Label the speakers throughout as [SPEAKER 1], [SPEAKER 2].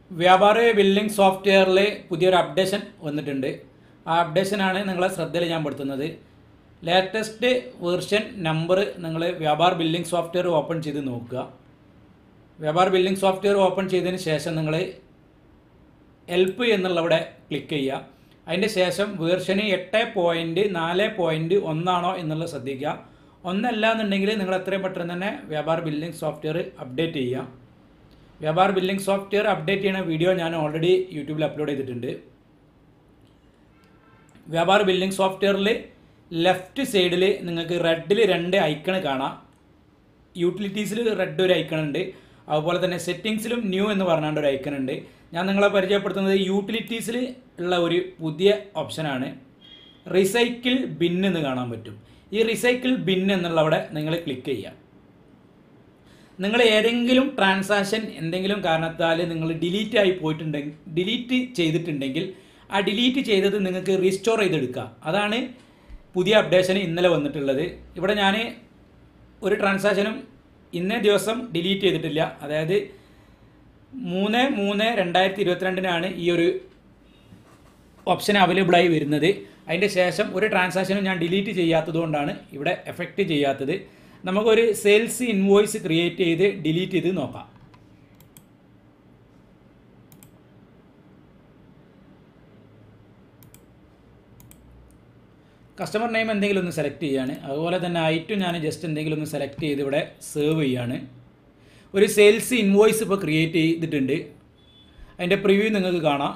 [SPEAKER 1] വ്യാപാര ബില്ലിംഗ് സോഫ്റ്റ്വെയറിൽ പുതിയൊരു അപ്ഡേഷൻ വന്നിട്ടുണ്ട് ആ അപ്ഡേഷനാണ് നിങ്ങളെ ശ്രദ്ധയിൽ ഞാൻ പെടുത്തുന്നത് ലേറ്റസ്റ്റ് വേർഷൻ നമ്പർ നിങ്ങൾ വ്യാപാർ ബില്ലിംഗ് സോഫ്റ്റ്വെയർ ഓപ്പൺ ചെയ്ത് നോക്കുക വ്യാപാർ ബില്ലിംഗ് സോഫ്റ്റ്വെയർ ഓപ്പൺ ചെയ്തതിന് ശേഷം നിങ്ങൾ ഹെൽപ്പ് എന്നുള്ളവിടെ ക്ലിക്ക് ചെയ്യുക അതിൻ്റെ ശേഷം വേർഷന് എട്ട് പോയിൻറ്റ് നാല് പോയിൻറ്റ് ഒന്നാണോ എന്നുള്ളത് ശ്രദ്ധിക്കുക ഒന്നല്ല എന്നുണ്ടെങ്കിൽ നിങ്ങൾ എത്രയും പെട്ടെന്ന് തന്നെ വ്യാപാർ ബില്ലിംഗ് സോഫ്റ്റ്വെയർ അപ്ഡേറ്റ് ചെയ്യുക വ്യാപാർ ബില്ലിംഗ് സോഫ്റ്റ്വെയർ അപ്ഡേറ്റ് ചെയ്യുന്ന വീഡിയോ ഞാൻ ഓൾറെഡി യൂട്യൂബിൽ അപ്ലോഡ് ചെയ്തിട്ടുണ്ട് വ്യാപാർ ബില്ലിംഗ് സോഫ്റ്റ്വെയറിൽ ലെഫ്റ്റ് സൈഡിൽ നിങ്ങൾക്ക് റെഡിൽ രണ്ട് ഐക്കൺ കാണാം യൂട്ടിലിറ്റീസിൽ റെഡ് ഒരു ഐക്കൺ ഉണ്ട് അതുപോലെ തന്നെ സെറ്റിങ്സിലും ന്യൂ എന്ന് പറഞ്ഞാണ്ട് ഒരു ഐക്കൺ ഉണ്ട് ഞാൻ നിങ്ങളെ പരിചയപ്പെടുത്തുന്നത് യൂട്ടിലിറ്റീസിൽ ഉള്ള ഒരു പുതിയ ഓപ്ഷനാണ് റിസൈക്കിൾ ബിൻ എന്ന് കാണാൻ പറ്റും ഈ റിസൈക്കിൾ ബിൻ എന്നുള്ളവിടെ നിങ്ങൾ ക്ലിക്ക് ചെയ്യുക നിങ്ങൾ ഏതെങ്കിലും ട്രാൻസാക്ഷൻ എന്തെങ്കിലും കാരണത്താൽ നിങ്ങൾ ഡിലീറ്റ് ആയി പോയിട്ടുണ്ടെങ്കിൽ ഡിലീറ്റ് ചെയ്തിട്ടുണ്ടെങ്കിൽ ആ ഡിലീറ്റ് ചെയ്തത് നിങ്ങൾക്ക് റീസ്റ്റോർ ചെയ്തെടുക്കുക അതാണ് പുതിയ അപ്ഡേഷൻ ഇന്നലെ വന്നിട്ടുള്ളത് ഇവിടെ ഞാൻ ഒരു ട്രാൻസാക്ഷനും ഇന്നേ ദിവസം ഡിലീറ്റ് ചെയ്തിട്ടില്ല അതായത് മൂന്ന് മൂന്ന് രണ്ടായിരത്തി ഇരുപത്തിരണ്ടിനാണ് ഈ ഒരു ഓപ്ഷൻ അവൈലബിളായി വരുന്നത് അതിൻ്റെ ശേഷം ഒരു ട്രാൻസാക്ഷനും ഞാൻ ഡിലീറ്റ് ചെയ്യാത്തത് കൊണ്ടാണ് ഇവിടെ എഫക്റ്റ് ചെയ്യാത്തത് നമുക്കൊരു സെയിൽസ് ഇൻവോയ്സ് ക്രിയേറ്റ് ചെയ്ത് ഡിലീറ്റ് ചെയ്ത് നോക്കാം കസ്റ്റമർ നെയിം എന്തെങ്കിലും ഒന്ന് സെലക്ട് ചെയ്യാണ് അതുപോലെ തന്നെ ഐറ്റം ഞാൻ ജസ്റ്റ് എന്തെങ്കിലും ഒന്ന് സെലക്ട് ചെയ്ത് ഇവിടെ സേവ് ചെയ്യാണ് ഒരു സെയിൽസ് ഇൻവോയ്സ് ഇപ്പോൾ ക്രിയേറ്റ് ചെയ്തിട്ടുണ്ട് അതിൻ്റെ പ്രിവ്യൂ നിങ്ങൾക്ക് കാണാം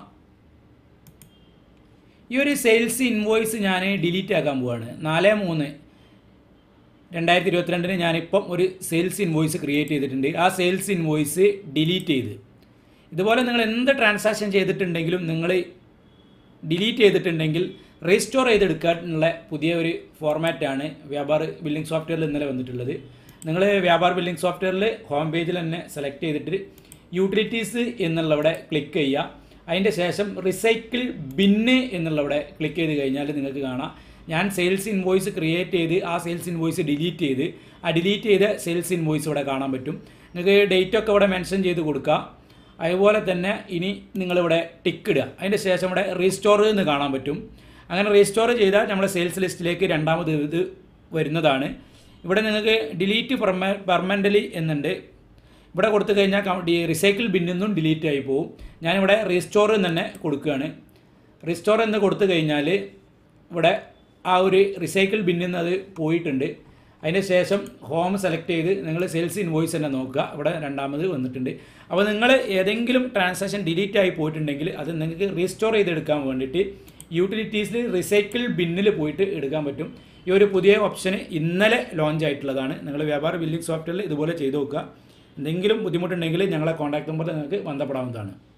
[SPEAKER 1] ഈ ഒരു സെയിൽസ് ഇൻവോയ്സ് ഞാൻ ഡിലീറ്റ് ആക്കാൻ പോവാണ് നാല് മൂന്ന് രണ്ടായിരത്തി ഇരുപത്തിരണ്ടിന് ഞാനിപ്പം ഒരു സെയിൽസ് ഇൻവോയ്സ് ക്രിയേറ്റ് ചെയ്തിട്ടുണ്ട് ആ സെയിൽസ് ഇൻവോയ്സ് ഡിലീറ്റ് ചെയ്ത് ഇതുപോലെ നിങ്ങൾ എന്ത് ട്രാൻസാക്ഷൻ ചെയ്തിട്ടുണ്ടെങ്കിലും നിങ്ങൾ ഡിലീറ്റ് ചെയ്തിട്ടുണ്ടെങ്കിൽ റീസ്റ്റോർ ചെയ്തെടുക്കാനുള്ള പുതിയ ഒരു ഫോർമാറ്റാണ് വ്യാപാർ ബില്ലിംഗ് സോഫ്റ്റ്വെയറിൽ ഇന്നലെ വന്നിട്ടുള്ളത് നിങ്ങൾ വ്യാപാർ ബില്ലിംഗ് സോഫ്റ്റ്വെയറിൽ ഹോം പേജിൽ തന്നെ സെലക്ട് ചെയ്തിട്ട് യൂട്ടിലിറ്റീസ് എന്നുള്ളവിടെ ക്ലിക്ക് ചെയ്യുക അതിൻ്റെ ശേഷം റിസൈക്കിൾ ബിന്ന് എന്നുള്ളവിടെ ക്ലിക്ക് ചെയ്ത് കഴിഞ്ഞാൽ നിങ്ങൾക്ക് കാണാം ഞാൻ സെയിൽസ് ഇൻവോയ്സ് ക്രിയേറ്റ് ചെയ്ത് ആ സെയിൽസ് ഇൻവോയ്സ് ഡിലീറ്റ് ചെയ്ത് ആ ഡിലീറ്റ് ചെയ്ത സെയിൽസ് ഇൻവോയ്സ് ഇവിടെ കാണാൻ പറ്റും നിങ്ങൾക്ക് ഡേറ്റ് ഒക്കെ ഇവിടെ മെൻഷൻ ചെയ്ത് കൊടുക്കുക അതുപോലെ തന്നെ ഇനി നിങ്ങളിവിടെ ടിക്ക് ഇടുക അതിൻ്റെ ശേഷം ഇവിടെ റീസ്റ്റോർ എന്ന് കാണാൻ പറ്റും അങ്ങനെ റീസ്റ്റോർ ചെയ്താൽ നമ്മുടെ സെയിൽസ് ലിസ്റ്റിലേക്ക് രണ്ടാമത് ഇത് വരുന്നതാണ് ഇവിടെ നിങ്ങൾക്ക് ഡിലീറ്റ് പെർമ പെർമനൻ്റലി എന്നുണ്ട് ഇവിടെ കൊടുത്തു കഴിഞ്ഞാൽ റിസൈക്കിൾ ബിന്നൊന്നും ഡിലീറ്റ് ആയി പോകും ഞാനിവിടെ റീസ്റ്റോർ എന്ന് തന്നെ കൊടുക്കുകയാണ് റീസ്റ്റോർ എന്ന് കൊടുത്തു കഴിഞ്ഞാൽ ഇവിടെ ആ ഒരു റിസൈക്കിൾ ബിന്നിൽ നിന്ന് അത് പോയിട്ടുണ്ട് അതിന് ശേഷം ഹോം സെലക്ട് ചെയ്ത് നിങ്ങൾ സെയിൽസ് ഇൻവോയ്സ് തന്നെ നോക്കുക ഇവിടെ രണ്ടാമത് വന്നിട്ടുണ്ട് അപ്പോൾ നിങ്ങൾ ഏതെങ്കിലും ട്രാൻസാക്ഷൻ ഡിലീറ്റ് ആയി പോയിട്ടുണ്ടെങ്കിൽ അത് നിങ്ങൾക്ക് റീസ്റ്റോർ ചെയ്തെടുക്കാൻ വേണ്ടിയിട്ട് യൂട്ടിലിറ്റീസിൽ റിസൈക്കിൾ ബിന്നിൽ പോയിട്ട് എടുക്കാൻ പറ്റും ഈ ഒരു പുതിയ ഓപ്ഷൻ ഇന്നലെ ലോഞ്ച് ആയിട്ടുള്ളതാണ് നിങ്ങൾ വ്യാപാര ബില്ലിംഗ് സോഫ്റ്റ്വെയറിൽ ഇതുപോലെ ചെയ്ത് നോക്കുക എന്തെങ്കിലും ബുദ്ധിമുട്ടുണ്ടെങ്കിൽ ഞങ്ങളെ കോൺടാക്ട് നമ്പറിൽ നിങ്ങൾക്ക് ബന്ധപ്പെടാവുന്നതാണ്